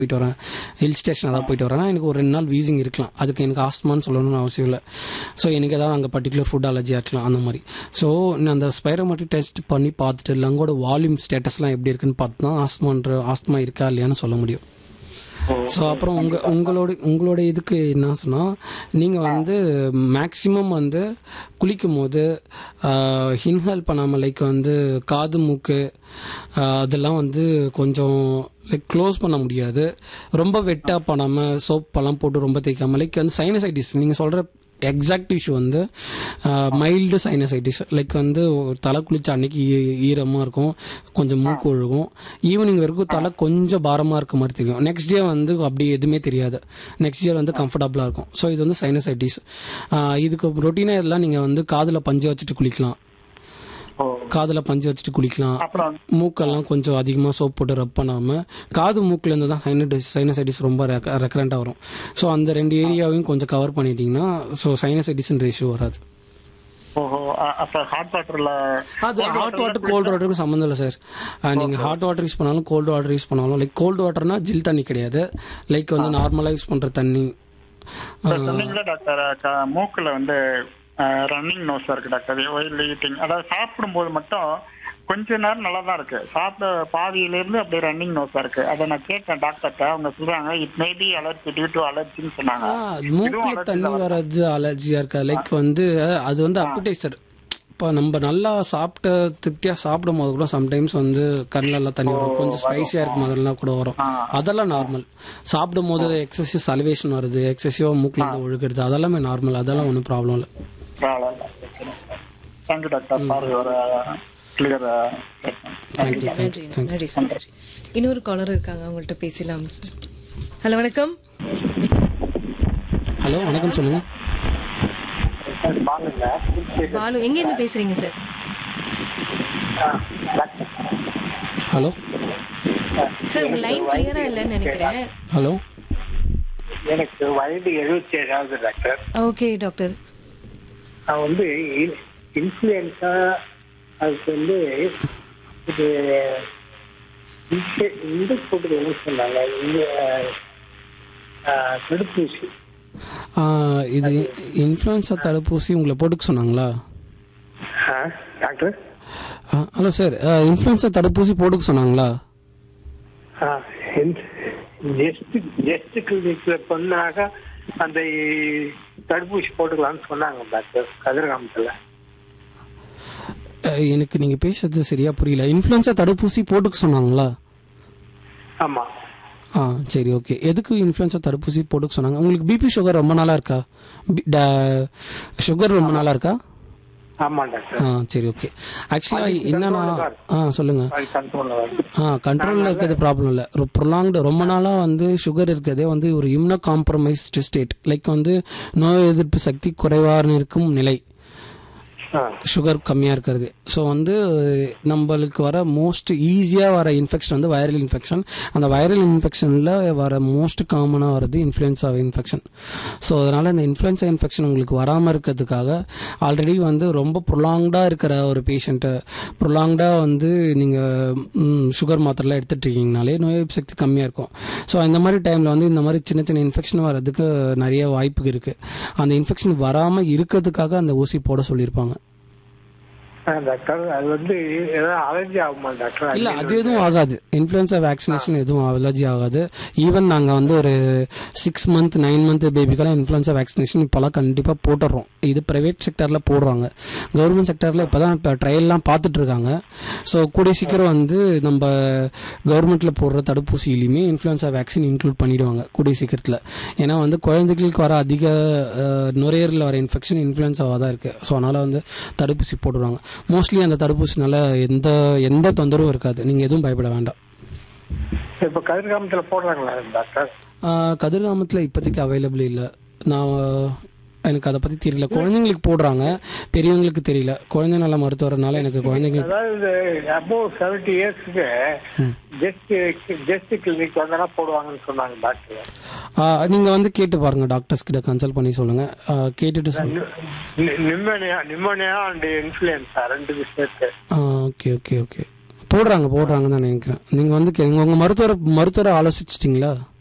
போயிட்டு வரேன் hill station ஏதாவது போயிட்டு வரேன்னா எனக்கு ஒரு ரெண்டு நாள் வீசிங் இருக்கலாம் அதுக்கு எனக்கு ஆஸ்மான்னு சொல்லணும்னு அவசியம் இல்லை ஸோ எனக்கு ஏதாவது அங்கே பர்டிகுலர் ஃபுட் அலர்ஜியாக இருக்கலாம் அந்த மாதிரி ஸோ நான் அந்த ஸ்பைரோமெட்ரி டெஸ்ட் பண்ணி பார்த்துட்டு லங்கோட வால்யூம் ஸ்டேட்டஸ்லாம் எப்படி இருக்குன்னு பார்த்து தான் ஆஸ்மான்ற ஆஸ்மா இருக்கா இல்லையான்னு சொல்ல முடியும் ஸோ அப்புறம் உங்க உங்களோட உங்களோட இதுக்கு என்ன சொன்னால் நீங்கள் வந்து மேக்ஸிமம் வந்து குளிக்கும் போது இன்ஹேல் பண்ணாமல் லைக் வந்து காது மூக்கு ஆஹ், அதெல்லாம் வந்து கொஞ்சம் லைக் க்ளோஸ் பண்ண முடியாது ரொம்ப வெட்டாக பண்ணாமல் சோப் எல்லாம் போட்டு ரொம்ப தேய்க்காம லைக் வந்து சைனசைட்டிஸ் நீங்கள் சொல்கிற எக்ஸாக்ட் இஷ்யூ வந்து மைல்டு சைனசைட்டிஸ் லைக் வந்து ஒரு தலை குளிச்ச அன்னைக்கு ஈ- ஈரமா இருக்கும் கொஞ்சம் மூக்கு ஒழுகும் ஈவினிங் வரைக்கும் தலை கொஞ்சம் பாரமாக இருக்க மாதிரி தெரியும் நெக்ஸ்ட் டே வந்து அப்படி எதுவுமே தெரியாது நெக்ஸ்ட் இயர் வந்து கம்ஃபர்டபுளாக இருக்கும் ஸோ இது வந்து சைனசைட்டிஸ் இதுக்கு ரொட்டீனாக இதெல்லாம் நீங்கள் வந்து காதில் பஞ்சு வச்சுட்டு குளிக்கலாம் ஓ காதில் பஞ்சு வச்சுட்டு குளிக்கலாம் அப்புறம் மூக்கெல்லாம் கொஞ்சம் அதிகமாக சோப் போட்டு ரப் பண்ணாமல் காது மூக்குலேருந்து தான் சைனடைஸ் சைனசைட்டிஸ் ரொம்ப ரெக்கரண்டாக வரும் ஸோ அந்த ரெண்டு ஏரியாவையும் கொஞ்சம் கவர் பண்ணிட்டீங்கன்னா ஸோ சைனசைட்டிஸ்ன்ற இஷ்யூ வராது ஓஹோ அ- அப்ப ஹாட் வாட்டர்ல அது ஹாட் வாட்டர் கோல்டு வாட்டருக்கும் சம்மந்தம் இல்லை சார் நீங்கள் ஹாட் வாட்டர் யூஸ் பண்ணாலும் கோல்டு வாட்டர் யூஸ் பண்ணாலும் லைக் கோல்டு வாட்டர்னா ஜில் தண்ணி கிடையாது லைக் வந்து நார்மலாக யூஸ் பண்ணுற தண்ணி இப்ப சொன்னீங்களா டாக்டர் க- மூக்குல வந்து ரன்னிங் நோஸ் இருக்கு டாக்டர் ஒயில் ஈட்டிங் அதாவது சாப்பிடும்போது மட்டும் கொஞ்ச நேரம் நல்லா தான் இருக்கு சாப்பிட பாதியில இருந்து அப்படியே ரன்னிங் நோஸா இருக்கு அதை நான் கேட்டேன் டாக்டர்கிட்ட அவங்க சொல்றாங்க it may be allergy due to அலர்ஜின்னு சொன்னாங்க மூக்கில் தண்ணி வர்றது அலர்ஜியாக இருக்கா லைக் வந்து அது வந்து அப்பிடைசர் இப்போ நம்ம நல்லா சாப்பிட்ட திருப்தியாக சாப்பிடும் போது கூட சம்டைம்ஸ் வந்து கண்ணில் எல்லாம் தண்ணி வரும் கொஞ்சம் ஸ்பைசியாக இருக்கும் போதெல்லாம் கூட வரும் அதெல்லாம் நார்மல் சாப்பிடும் போது எக்ஸசிவ் சலிவேஷன் வருது எக்ஸசிவாக மூக்கில் இருந்து ஒழுகுறது அதெல்லாமே நார்மல் அதெல்லாம் ஒன்றும் ப்ராப்ளம் இல்லை தேங்க்யூ டாக்டர் சாரி ஒரு கிளியர் தேங்க்யூ நன்றி நன்றி சார் நன்றி இன்னொரு காலர் இருக்காங்க அவங்கள்ட்ட பேசலாம் ஹலோ வணக்கம் ஹலோ வணக்கம் சொல்லுங்கள் பாலு எங்க இருந்து பேசுறீங்க சார் ஹலோ சார் உங்க லைன் கிளியரா இல்லைன்னு நினைக்கிறேன் ஹலோ எனக்கு வயது எழுபத்தி ஏழாவது டாக்டர் ஓகே டாக்டர் நான் வந்து இன்ஃபுளுன்ஸா அதுக்கு வந்து இது இந்த- இந்த போட்டு என்ன சொன்னாங்க இந்த ஆஹ், தடுப்பூசி ஆ, இது இன்ஃப்ளூயன்ஸா தடுப்பூசி உங்களை போட்டுக்க சொன்னாங்களா ஆ, டாக்டர் ஆ, ஹலோ சார் இன்ஃப்ளூயன்ஸா தடுப்பூசி போட்டுக்க சொன்னாங்களா ஜெஸ்ட் ஜெஸ்ட் கிளினிக்ல பண்ணாக அந்த தடுப்பூசி போட்டுக்கலாம்னு சொன்னாங்க டாக்டர் கதிர்காமத்துல ஆ, எனக்கு நீங்க பேசுறது சரியா புரியல இன்ஃப்ளூயன்ஸா தடுப்பூசி போட்டுக்க சொன்னாங்களா ஆமா ஆ சரி ஓகே எதுக்கு இன்ஃப்ளூயன்ஸா தடுப்பூசி போட்டுக்க சொன்னாங்க உங்களுக்கு பிபி சுகர் ரொம்ப நாளா இருக்கா சுகர் ரொம்ப நாளா இருக்கா ஆமா டாக்டர் ஆ சரி ஓகே ஆக்சுவலா என்னன்னா ஆ சொல்லுங்க அது கண்ட்ரோல்ல வருது ஆ கண்ட்ரோலில் இருக்கிறது ப்ராப்ளம் இல்லை ப்ரொலாங்டு ரொம்ப நாளாக வந்து சுகர் இருக்கிறதே வந்து ஒரு இம்னோ காம்ப்ரமைஸ்டு ஸ்டேட் லைக் வந்து நோய் எதிர்ப்பு சக்தி குறைவான இருக்கும் நிலை ஆ சுகர் கம்மியாக இருக்கிறது ஸோ வந்து நம்மளுக்கு வர மோஸ்ட் ஈஸியாக வர இன்ஃபெக்ஷன் வந்து வைரல் இன்ஃபெக்ஷன் அந்த வைரல் இன்ஃபெக்ஷனில் வர மோஸ்ட் காமனாக வரது இன்ஃப்ளூயன்ஸா இன்ஃபெக்ஷன் ஸோ அதனால் இந்த இன்ஃப்ளூயன்ஸா இன்ஃபெக்ஷன் உங்களுக்கு வராமல் இருக்கிறதுக்காக ஆல்ரெடி வந்து ரொம்ப ப்ரொலாங்டாக இருக்கிற ஒரு பேஷண்ட்டை ப்ரொலாங்டாக வந்து நீங்கள் சுகர் மாத்திரைலாம் எடுத்துட்டு இருக்கீங்கனாலே நோய் எதிர்ப்பு சக்தி கம்மியாக இருக்கும் ஸோ இந்த மாதிரி டைமில் வந்து இந்த மாதிரி சின்ன சின்ன இன்ஃபெக்ஷன் வர்றதுக்கு நிறைய வாய்ப்பு இருக்குது அந்த இன்ஃபெக்ஷன் வராமல் இருக்கிறதுக்காக அந்த ஊசி போட சொல்லியிருப்பாங்க ஆ, டாக்டர் அது வந்து ஏதாவது அலர்ஜி ஆகுமா டாக்டர் இல்ல அது எதுவும் ஆகாது இன்ஃப்ளூயன்ஸா வேக்சினேஷன் எதுவும் அலர்ஜி ஆகாது ஈவன் நாங்க வந்து ஒரு சிக்ஸ் மந்த் நைன் மந்த் பேபிக்கெல்லாம் இன்ஃப்ளூயன்ஸா வேக்சினேஷன் இப்போலாம் கண்டிப்பா போட்டுறோம் இது பிரைவேட் செக்டர்ல போடுறாங்க கவர்மெண்ட் செக்டர்ல இப்பதான் இப்போ ட்ரையல்லாம் பார்த்துட்டு இருக்காங்க ஸோ கூடிய சீக்கிரம் வந்து நம்ம கவர்மெண்ட்ல போடுற தடுப்பூசியிலையுமே இன்ஃப்ளூயன்ஸா வேக்சின் இன்க்ளூட் பண்ணிடுவாங்க கூடிய சீக்கிரத்தில் ஏன்னா வந்து குழந்தைகளுக்கு வர அதிக அஹ், நுரையீரலில் வர இன்ஃபெக்ஷன் இன்ஃப்ளூயன்ஸாவாக தான் இருக்கு ஸோ அதனால வந்து தடுப்பூசி போட்டுருவாங்க மோஸ்ட்லி அந்த தடுப்பூசினால எந்த எந்த தொந்தரவும் இருக்காது நீங்கள் எதுவும் பயப்பட வேண்டாம் இப்ப கதிர்காமத்துல போடுறாங்களா டாக்டர் ஆஹ் கதிர்காமத்தில் இப்போதைக்கு அவைலபிள் இல்லை நான் எனக்கு அதை பற்றி தெரியல குழந்தைங்களுக்கு போடுறாங்க பெரியவங்களுக்கு தெரியல குழந்தை நல மருத்துவரனால எனக்கு குழந்தைங்களுக்கு அதாவது அபோவ் செவன்டி இயர்ஸ்க்கு ஜஸ்ட் ஜஸ்ட் கிளினிக் வந்தா போடுவாங்கன்னு சொன்னாங்க டாக்டர் நீங்கள் வந்து கேட்டு பாருங்க டாக்டர்ஸ் கிட்ட கன்சல்ட் பண்ணி சொல்லுங்க ஆஹ் கேட்டுட்டு சொல்லுங்க நிம்மோனியா நிம்மோனியா அண்ட் இன்ஃபுளுன்ஸா ரெண்டு சேர்த்து ஓகே ஓகே ஓகே போடுறாங்க போடுறாங்க தான் நினைக்கிறேன் நீங்கள் வந்து கே- உங்க மருத்துவரை மருத்துவரை ஆலோசிச்சிட்டிங்களா